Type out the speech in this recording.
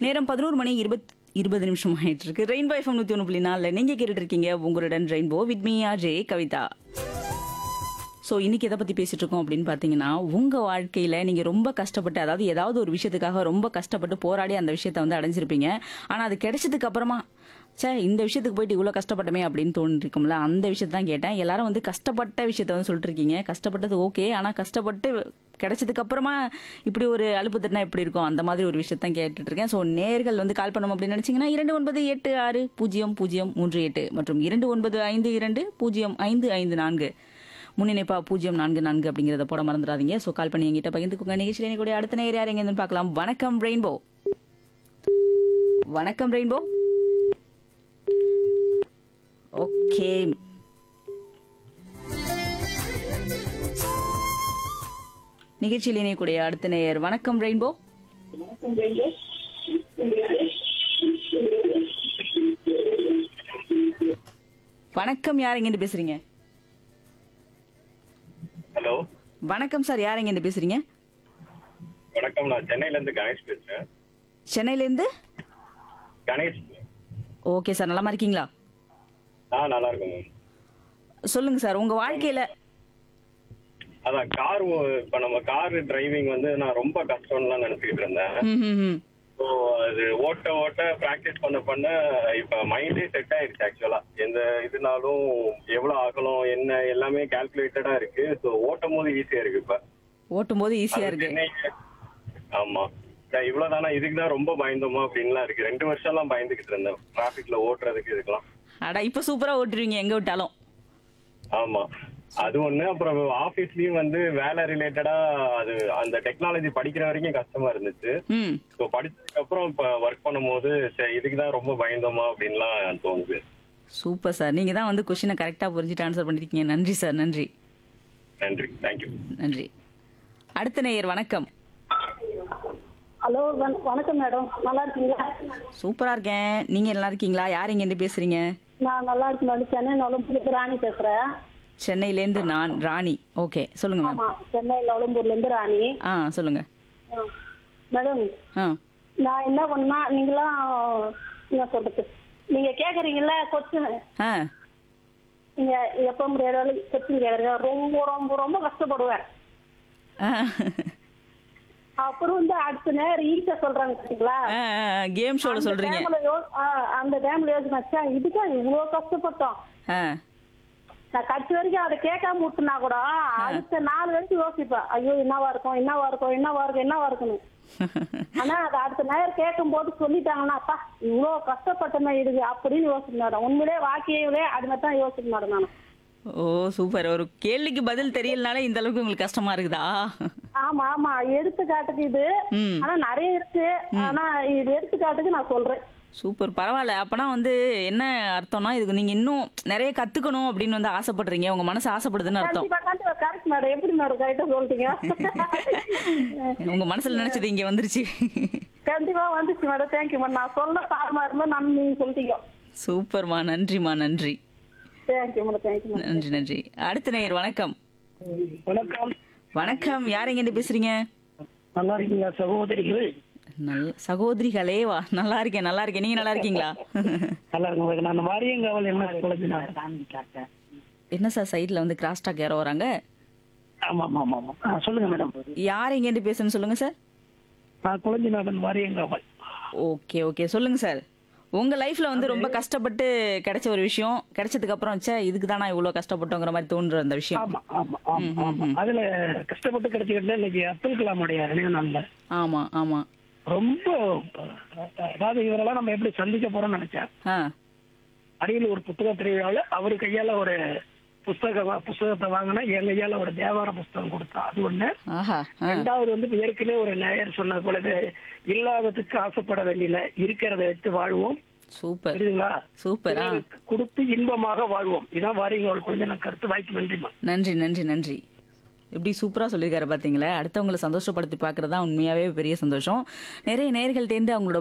நேரம் பதினோரு மணி இருபத் இருபது நிமிஷம் ஆயிட்டு இருக்கு ரெயின்போ எஃப்எம் நூத்தி ஒன்று புள்ளி நாலில் நீங்க கேட்டுட்டு இருக்கீங்க உங்களுடன் Rainbow with me J Kavitha so இன்னைக்கு எதை பத்தி பேசிட்டு இருக்கோம் அப்படின்னு பாத்தீங்கன்னா உங்க வாழ்க்கையில நீங்க ரொம்ப கஷ்டப்பட்டு அதாவது ஏதாவது ஒரு விஷயத்துக்காக ரொம்ப கஷ்டப்பட்டு போராடி அந்த விஷயத்த வந்து அடைஞ்சிருப்பீங்க ஆனா அது கிடைச்சதுக்கு அப்புறமா ச்சே இந்த விஷயத்துக்கு போயிட்டு இவ்வளோ கஷ்டப்பட்டமே அப்படின்னு தோணிருக்கும்ல அந்த விஷயத்தை தான் கேட்டேன் எல்லாரும் வந்து கஷ்டப்பட்ட விஷயத்த வந்து சொல்லிட்டு இருக்கீங்க கஷ்டப்பட்டது ஓகே ஆனா கஷ்டப்பட்டு கிடைச்சதுக்கு அப்புறமா இப்படி ஒரு அலுப்பு தட்டினா எப்படி இருக்கும் அந்த மாதிரி ஒரு விஷயத்தான் கேட்டுட்டு இருக்கேன் ஸோ நேர்கள் வந்து கால் பண்ணணும் அப்படின்னு நினைச்சீங்கன்னா இரண்டு ஒன்பது எட்டு ஆறு பூஜ்ஜியம் பூஜ்ஜியம் மூன்று எட்டு மற்றும் இரண்டு ஒன்பது ஐந்து இரண்டு பூஜ்ஜியம் ஐந்து ஐந்து நான்கு முன்னிணைப்பா பூஜ்ஜியம் நான்கு நான்கு அப்படிங்கிறத போட மறந்துடாதீங்க ஸோ கால் பண்ணி எங்கிட்ட பகிர்ந்துக்கோங்க நிகழ்ச்சியில் கூட அடுத்த நேர் யார் எங்கேருந்து பார்க்கலாம் வணக்கம் ரெயின்போ வணக்கம் ரெயின்போ ஓகே நிகழ்ச்சியில் இணையக்கூடிய அடுத்த நேயர் வணக்கம் ரெயின்போ வணக்கம் யார் எங்கேருந்து பேசுறீங்க ஹலோ வணக்கம் சார் யார் எங்கேருந்து பேசுறீங்க வணக்கம் நான் சென்னையில இருந்து கணேஷ் பேசுறேன் சென்னையிலேருந்து கணேஷ் ஓகே சார் நலமா இருக்கீங்களா ஆ நல்லா இருக்கும் மேம் சொல்லுங்க சார் உங்க வாழ்க்கையில அதான் கார் இப்ப நம்ம கார் டிரைவிங் வந்து நான் ரொம்ப கஷ்டம்லாம் நினைச்சுக்கிட்டு இருந்தேன் ம், ம், ம். ஸோ அது ஓட்ட ஓட்ட ப்ராக்டிஸ் பண்ண பண்ண இப்ப மைண்டே செட் ஆயிடுச்சு ஆக்சுவலா எந்த இதுனாலும் எவ்வளவு ஆகணும் என்ன எல்லாமே கால்குலேட்டடா இருக்கு ஸோ ஓட்டும் போது ஈஸியா இருக்கு இப்ப ஓட்டும் போது ஈஸியா இருக்கு சென்னை ஆமா நான் இவ்வளவுதானா இதுக்கு தான் ரொம்ப பயந்தோமா அப்படின்லாம் இருக்கு ரெண்டு வருஷம்லாம் பயந்துகிட்டு இருந்தேன் டிராபிக்ல ஓட்டுறதுக்கு இதுக்கெல்லாம் அடா இப்ப சூப்பரா ஓட்டுருவீங்க எங்க விட்டாலும் ஆமா அது ஒண்ணு அப்புறம் ஆபீஸ்லயும் வந்து வேலை ரிலேட்டடா அது அந்த டெக்னாலஜி படிக்கிற வரைக்கும் கஷ்டமா இருந்துச்சு ம் ஸோ படிச்சதுக்கு அப்புறம் இப்ப ஒர்க் பண்ணும்போது சரி இதுக்கு தான் ரொம்ப பயந்தோமா அப்படின்லாம் தோணுது சூப்பர் சார் நீங்க தான் வந்து கொஸ்டினை கரெக்டா புரிஞ்சுட்டு ஆன்சர் பண்ணிருக்கீங்க நன்றி சார் நன்றி நன்றி தேங்க்யூ நன்றி அடுத்த நேயர் வணக்கம் ஹலோ வண- வணக்கம் மேடம் நல்லா இருக்கீங்களா சூப்பரா இருக்கேன் நீங்க நல்லா இருக்கீங்களா யார் எங்க இருந்து பேசுறீங்க நான் நல்லா இருக்கேன் மேடம் சென்னை நொலம்பூர்லேருந்து ராணி பேசுறேன் சென்னையில இருந்து நான் ராணி ஓகே சொல்லுங்க மேம் ஆமா சென்னை நொலம்பூர்ல இருந்து ராணி ஆ சொல்லுங்க ஆ. மேடம் ஆ நான் என்ன பண்ணா நீங்களாம் என்ன சொல்றது நீங்க கேக்குறீங்கல்ல கொஸ்டின் ஆ நீங்க எப்ப முடியாத கொஸ்டின் கேக்குறீங்க ரொம்ப ரொம்ப ரொம்ப கஷ்டப்படுவேன் ஆ அப்புறம் வந்து அடுத்த நேரம் ஈஸியா சொல்றாங்க பாத்தீங்களா கேம் ஷோல அந்த சொல்றீங்க டைம்ல யோ- ஆ, அந்த டைம்ல யோசிச்சா இதுக்கா இவ்வளவு கஷ்டப்பட்டோம் ஆ நான் கடைசி வரைக்கும் அதை கேட்காம விட்டுனா கூட அடுத்த நாலு வரைக்கும் யோசிப்பேன் ஐயோ என்னவா இருக்கும் என்னவா இருக்கும் என்னவா இருக்கும் என்னவா இருக்குன்னு ஆனா அது அடுத்த நேரம் கேட்கும் போது சொல்லிட்டாங்கன்னா அப்பா இவ்வளவு கஷ்டப்பட்டமே இது அப்படின்னு யோசிக்க மேடம் உண்மையிலே வாக்கியங்களே அது மாதிரி தான் யோசிக்க மேடம் நான் ஓ சூப்பர் ஒரு கேள்விக்கு பதில் தெரியலனால இந்த அளவுக்கு உங்களுக்கு கஷ்டமா இருக்குதா ஆமா ஆமா எடுத்துக்காட்டுக்கு இது ம் ஆனா நிறைய இருக்கு ஆனா இது எடுத்துக்காட்டுக்கு நான் சொல்றேன் சூப்பர் பரவாயில்ல அப்பனா வந்து என்ன அர்த்தம்னா இதுக்கு நீங்க இன்னும் நிறைய கத்துக்கணும் அப்படின்னு வந்து ஆசைப்படுறீங்க உங்க மனசு ஆசைப்படுதுன்னு அர்த்தம் கண்டிப்பா கண்டிப்பா கரெக்ட் மேடம் எப்படி மேடம் கரெக்டா சொல்லிட்டீங்க உங்க மனசுல நினைச்சது இங்க வந்துருச்சு கண்டிப்பா வந்துச்சு மேடம் தேங்க்யூ மேடம் நான் சொல்ல சாரமா இருந்தா நான் நீங்க சொல்லிட்டீங்க சூப்பர்மா நன்றிமா நன்றி தேங்க்யூ மேடம் தேங்க்யூ மேடம் நன்றி நன்றி அடுத்த நேயர் வணக்கம் வணக்கம் வணக்கம் யார் எங்க இருந்து பேசுறீங்க நல்லா இருக்கீங்களா சகோதரிகள் நல்ல சகோதரிகளே வா நல்லா இருக்கேன் நல்லா இருக்கேன் நீங்க நல்லா இருக்கீங்களா நல்லா இருக்கும் நான் வாரியங்காவல் என்ன குழந்தை என்ன சார் சைடுல வந்து கிராஸ் டாக் யாரோ வராங்க ஆமா ஆமா ஆமா ஆமா ஆ, சொல்லுங்க மேடம் யார் எங்க இருந்து பேசுன்னு சொல்லுங்க சார் நான் குழந்தைநாதன் வாரியங்காவல் ஓகே ஓகே சொல்லுங்க சார் உங்க லைஃப்ல வந்து ரொம்ப கஷ்டப்பட்டு கிடைச்ச ஒரு விஷயம் கிடைச்சதுக்கு அப்புறம் ச்சே இதுக்கு தான் நான் இவ்வளவு கஷ்டப்பட்டோங்கிற மாதிரி தோன்ற அந்த விஷயம் ஆமா ஆமா ஆமா ஆமா அதுல கஷ்டப்பட்டு கிடைச்சிக்கிட்டு இன்னைக்கு அப்துல் கலாமுடைய நினைவு நாள்ல ஆமா ஆமா ரொம்ப அதாவது இவரெல்லாம் நம்ம எப்படி சந்திக்க போறோம்னு நினைச்சேன் ஆ அடியில் ஒரு புத்தக திருவிழாவில் அவர் கையால ஒரு புஸ்தக வா- புஸ்தகத்தை வாங்கினா என் கையால ஒரு தேவார புஸ்தகம் கொடுத்தா அது ஒண்ணு ஆஹா ஆ. ரெண்டாவது வந்து இப்ப ஏற்கனவே ஒரு நேயர் சொன்னது போலவே இல்லாததுக்கு ஆசைப்பட வேண்டியல இருக்கிறத வச்சு வாழ்வோம் சூப்பர் புரியுதுங்களா சூப்பர் ஆ பிறருக்கு கொடுத்து இன்பமாக வாழ்வோம் இதான் வாரிகள் கொஞ்சம் நான் கருத்து வாய்ப்பு நன்றிமா நன்றி நன்றி நன்றி எப்படி சூப்பரா சொல்லியிருக்காரு பாத்தீங்களா அடுத்தவங்களை சந்தோஷப்படுத்தி பார்க்கறது தான் உண்மையாவே பெரிய சந்தோஷம் நிறைய நேர்கள்ட்டேருந்து அவங்களோட